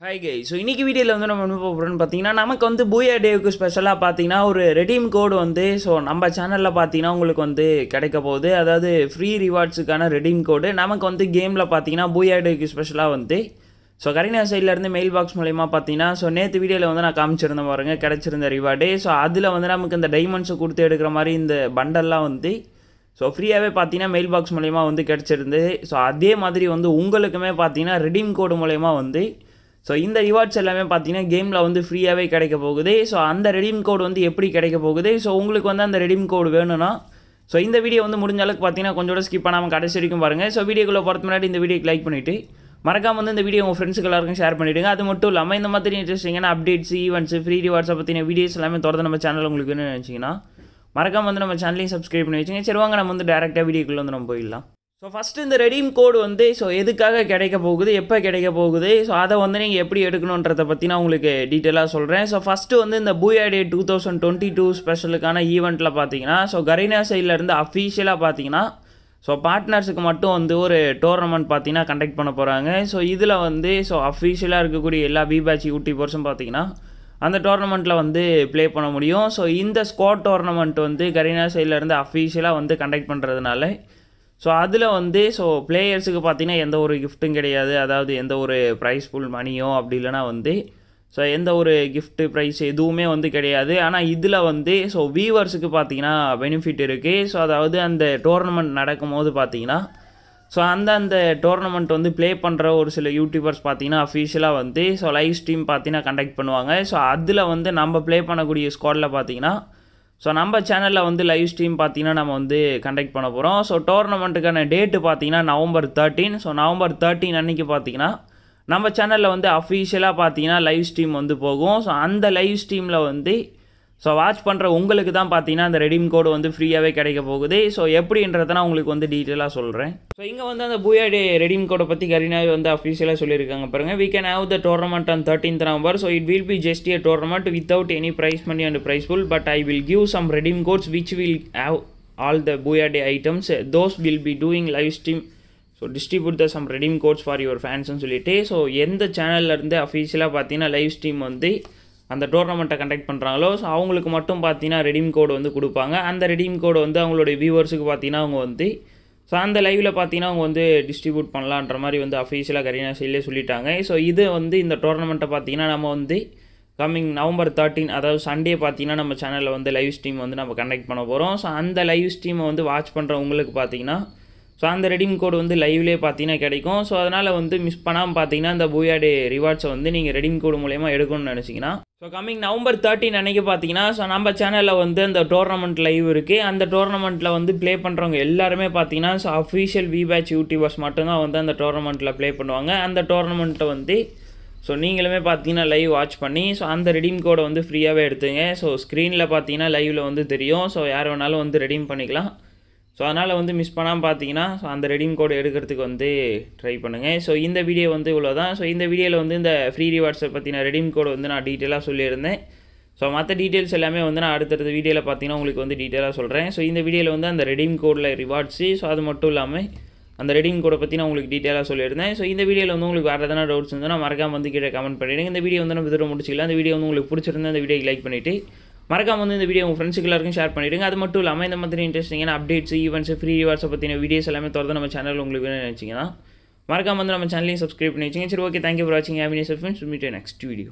hi guy so இன்றைக்கி வீடியோவில் வந்து நம்ம என்ன போகிறோம்னு பார்த்தீங்கன்னா நமக்கு வந்து பூயா டேவுக்கு ஸ்பெஷலாக பார்த்தீங்கன்னா ஒரு ரெடீம் கோடு வந்து ஸோ நம்ம சேனலில் பார்த்தீங்கன்னா உங்களுக்கு வந்து கிடைக்க போகுது அதாவது ஃப்ரீ ரிவார்ட்ஸுக்கான ரெடீம் கோடு நமக்கு வந்து கேமில் பார்த்தீங்கன்னா பூயா டேவுக்கு ஸ்பெஷலாக வந்து ஸோ கரீனா சைட்லேருந்து மெயில் பாக்ஸ் மூலயமா பார்த்தீங்கன்னா ஸோ நேற்று வீடியோவில் வந்து நான் காமிச்சிருந்தேன் பாருங்க கிடச்சிருந்த ரிவார்டு ஸோ அதில் வந்து நமக்கு இந்த டைமண்ட்ஸை கொடுத்து எடுக்கிற மாதிரி இந்த பண்டல்லாம் வந்து ஸோ ஃப்ரீயாகவே பார்த்தீங்கன்னா மெயில் பாக்ஸ் மூலயமா வந்து கிடச்சிருந்து ஸோ அதே மாதிரி வந்து உங்களுக்குமே பார்த்தீங்கன்னா ரெடீம் கோடு மூலயமா வந்து ஸோ இந்த ரிவார்ட்ஸ் எல்லாமே பார்த்தீங்கன்னா கேமில் வந்து ஃப்ரீயாகவே கிடைக்க போகுது ஸோ அந்த ரெடீம் கோடு வந்து எப்படி கிடைக்க போகுது ஸோ உங்களுக்கு வந்து அந்த ரெடீம் கோடு வேணும்னா ஸோ இந்த வீடியோ வந்து முடிஞ்ச அளவுக்கு பார்த்தீங்கன்னா கொஞ்சம் ஸ்கிப் பண்ணாமல் கடைசி வரைக்கும் பாருங்கள் ஸோ வீடியோக்குள்ளே போகிறது முன்னாடி இந்த வீடியோக்கு லைக் பண்ணிவிட்டு மறக்காம வந்து இந்த வீடியோ உங்கள் ஃப்ரெண்ட்ஸுக்கு எல்லாருக்கும் ஷேர் பண்ணிவிடுங்க அது மட்டும் இல்லாமல் இந்த மாதிரி இன்ட்ரெஸ்டிங்கான அப்டேட்ஸ் ஈவெண்ட்ஸ் ஃப்ரீ ரிவார்ட்ஸை பற்றின வீடியோஸ் எல்லாமே தொடர்ந்து நம்ம சேனல் உங்களுக்கு வேணும்னு நினச்சிங்கன்னா மறக்காம வந்து நம்ம சேனலையும் சப்ஸ்கிரைப் பண்ணி வச்சுங்க சரி வாங்க நம்ம வந்து டேரெக்டாக வீடியோக்குள்ளே வந்து நம்ம போயிடலாம் ஸோ ஃபஸ்ட்டு இந்த ரெடீம் கோடு வந்து ஸோ எதுக்காக கிடைக்க போகுது எப்போ கிடைக்க போகுது ஸோ அதை வந்து நீங்கள் எப்படி எடுக்கணுன்றதை பற்றி நான் உங்களுக்கு டீட்டெயிலாக சொல்கிறேன் ஸோ ஃபஸ்ட்டு வந்து இந்த Booyah day two thousand twenty two ஸ்பெஷலுக்கான ஈவெண்ட்டில் பார்த்தீங்கன்னா ஸோ கரீனா சைட்லேருந்து அஃபீஷியலாக பார்த்தீங்கன்னா ஸோ பார்ட்னர்ஸுக்கு மட்டும் வந்து ஒரு டோர்னமெண்ட் பார்த்தீங்கன்னா கண்டக்ட் பண்ண போகிறாங்க ஸோ இதில் வந்து ஸோ அஃபீஷியலாக இருக்கக்கூடிய எல்லா பி பேட்ச் யூடியூபர்ஸும் பார்த்தீங்கன்னா அந்த டோர்னமெண்ட்டில் வந்து ப்ளே பண்ண முடியும் ஸோ இந்த ஸ்குவாட் டோர்னமெண்ட் வந்து கரீனா சைட்லேருந்து அஃபீஷியலாக வந்து கண்டக்ட் பண்ணுறதுனால ஸோ அதில் வந்து ஸோ பிளேயர்ஸுக்கு பார்த்தீங்கன்னா எந்த ஒரு கிஃப்ட்டும் கிடையாது அதாவது எந்த ஒரு ப்ரைஸ் ஃபுல் மணியோ அப்படி இல்லைனா வந்து ஸோ எந்த ஒரு கிஃப்ட்டு ப்ரைஸ் எதுவுமே வந்து கிடையாது ஆனால் இதில் வந்து ஸோ வியூவர்ஸுக்கு பார்த்தீங்கன்னா பெனிஃபிட் இருக்குது ஸோ அதாவது அந்த டோர்னமெண்ட் நடக்கும்போது பார்த்தீங்கன்னா ஸோ அந்த அந்த டோர்னமெண்ட் வந்து ப்ளே பண்ணுற ஒரு சில யூடியூபர்ஸ் பார்த்தீங்கன்னா அஃபிஷியலாக வந்து ஸோ லைவ் ஸ்ட்ரீம் பார்த்தீங்கன்னா கண்டக்ட் பண்ணுவாங்க ஸோ அதில் வந்து நம்ம ப்ளே பண்ணக்கூடிய ஸ்குவாடில் பார்த்தீங்கன்னா ஸோ நம்ம சேனலில் வந்து லைவ் ஸ்ட்ரீம் பார்த்தீங்கன்னா நம்ம வந்து கண்டக்ட் பண்ண போகிறோம் ஸோ டோர்னமெண்ட்டுக்கான டேட்டு பார்த்தீங்கன்னா November thirteen so November thirteen அன்றைக்கி பார்த்தீங்கன்னா நம்ம சேனலில் வந்து அஃபீஷியலாக பார்த்தீங்கன்னா லைவ் ஸ்ட்ரீம் வந்து போகும் ஸோ அந்த லைவ் ஸ்ட்ரீமில் வந்து ஸோ வாட்ச் பண்ணுற உங்களுக்கு தான் பார்த்தீங்கன்னா அந்த ரெடீம் கோடு வந்து ஃப்ரீயாகவே கிடைக்க போகுது ஸோ எப்படின்றத நான் உங்களுக்கு வந்து டீட்டெயிலாக சொல்கிறேன் ஸோ இங்கே வந்து அந்த பூயா டே ரெடீம் கோடை பற்றி கரீனாவே வந்து அஃபீஷியலாக சொல்லியிருக்காங்க பாருங்கள் we can have the tournament on 13th November so it will be just a tournament without any prize money and prize pool but I will give some redeem codes which will have all the Booyah Day items those will be doing live stream so distribute the some redeem codes for your ஃபேன்ஸ்னு சொல்லிட்டு so எந்த சேனல்லேருந்து அஃபீஷியலாக பார்த்தீங்கன்னா live stream வந்து அந்த டோர்னமெண்ட்டை conduct பண்ணுறாங்களோ so அவங்களுக்கு மட்டும் பார்த்தீங்கன்னா ரெடீம் கோடு வந்து கொடுப்பாங்க அந்த ரெடீம் கோடு வந்து அவங்களுடைய வியூவர்ஸுக்கு பார்த்தீங்கன்னா அவங்க வந்து ஸோ அந்த லைவில் பார்த்தீங்கன்னா அவங்க வந்து டிஸ்ட்ரிபியூட் பண்ணலான்ற மாதிரி வந்து அஃபீஷியலாக கரீனா சைட்லேயே சொல்லிட்டாங்க ஸோ இது வந்து இந்த டோர்னமெண்ட்டை பார்த்தீங்கன்னா நம்ம வந்து கம்மிங் நவம்பர் தேர்ட்டீன் அதாவது சண்டே பார்த்தீங்கன்னா நம்ம சேனலில் வந்து லைவ் ஸ்ட்ரீம் வந்து நம்ம கண்டக்ட் பண்ண போகிறோம் ஸோ அந்த லைவ் ஸ்ட்ரீமை வந்து வாட்ச் பண்ணுறவங்களுக்கு பார்த்தீங்கன்னா ஸோ அந்த ரெடீம் கோடு வந்து லைவ்லேயே பார்த்தீங்கன்னா கிடைக்கும் ஸோ அதனால் வந்து மிஸ் பண்ணாமல் பார்த்தீங்கன்னா இந்த பூயா டே ரிவார்ட்ஸை வந்து நீங்கள் ரெடீம் கோடு மூலயமா எடுக்கணும்னு நினச்சிங்கன்னா ஸோ கம்மிங் நவம்பர் தேர்ட்டின் அன்றைக்கி பார்த்தீங்கன்னா ஸோ நம்ம சேனலில் வந்து அந்த டோர்னமெண்ட் லைவ் இருக்குது அந்த டோர்னமெண்ட்டில் வந்து ப்ளே பண்ணுறவங்க எல்லாருமே பார்த்தீங்கன்னா so official V badge YouTubers மட்டும்தான் வந்து அந்த டோர்னமெண்ட்டில் ப்ளே பண்ணுவாங்க அந்த டோர்னமெண்ட்டை வந்து ஸோ நீங்களுமே பார்த்தீங்கன்னா லைவ் வாட்ச் பண்ணி ஸோ அந்த ரெடீம் கோடை வந்து ஃப்ரீயாகவே எடுத்துங்க ஸோ ஸ்க்ரீனில் பார்த்தீங்கன்னா லைவில் வந்து தெரியும் ஸோ யார் வேணாலும் வந்து ரெடீம் பண்ணிக்கலாம் ஸோ அதனால் வந்து மிஸ் பண்ணாமல் பார்த்தீங்கன்னா ஸோ அந்த ரெடீம் கோடு எடுக்கிறதுக்கு வந்து ட்ரை பண்ணுங்கள் ஸோ இந்த வீடியோ வந்து இவ்வளோ தான் ஸோ இந்த வீடியோவில் வந்து இந்த ஃப்ரீ ரிவார்ட்ஸை பற்றின ரெடீம் கோடு வந்து நான் டீட்டெயிலாக சொல்லியிருந்தேன் ஸோ மற்ற டீட்டெயில்ஸ் எல்லாமே வந்து நான் அடுத்தடுத்த வீடியோவில் பார்த்தீங்கன்னா உங்களுக்கு வந்து டீட்டெயிலாக சொல்கிறேன் ஸோ இந்த வீடியோவில் வந்து அந்த ரெடீம் கோடில் ரிவார்ட்ஸு ஸோ அது மட்டும் இல்லாமல் அந்த ரெடீம் கோடை பற்றி நான் உங்களுக்கு டீட்டெயிலாக சொல்லியிருந்தேன் ஸோ இந்த வீடியோவில் வந்து உங்களுக்கு வேறு எதனா டவுட்ஸ் இருந்தால் மறக்காம வந்து கீழே கமெண்ட் பண்ணிவிடுங்க இந்த வீடியோ வந்து நம்ம இதோட முடிச்சிக்கலாம் இந்த வீடியோ வந்து உங்களுக்கு பிடிச்சிருந்தா இந்த வீடியோக்கு லைக் பண்ணிவிட்டு மறக்காம வந்து இந்த வீடியோ உங்கள் ஃப்ரெண்ட்ஸுக்கு எல்லாருக்கும் ஷேர் பண்ணிவிடுங்க அது மட்டும் இல்லாமல் இந்த மாதிரி இன்ட்ரெஸ்டிங்கான அப்டேட்ஸ் ஈவெண்ட்ஸ் ஃப்ரீ ரிவார்ட்ஸை பற்றின வீடியோஸ் எல்லாமே தொடர்ந்து நம்ம சேனல் உங்களுக்கு வேணும்னு நினச்சிங்கன்னா மறக்காம வந்து நம்ம சேனலையும் சப்ஸ்கிரைப் பண்ணி வச்சுங்க சரி ஓகே தேங்க்யூ ஃபார் வாட்சிங் ஹேவினஸ் ஃப்ரெண்ட்ஸ் மீட் நெக்ஸ்ட் வீடியோ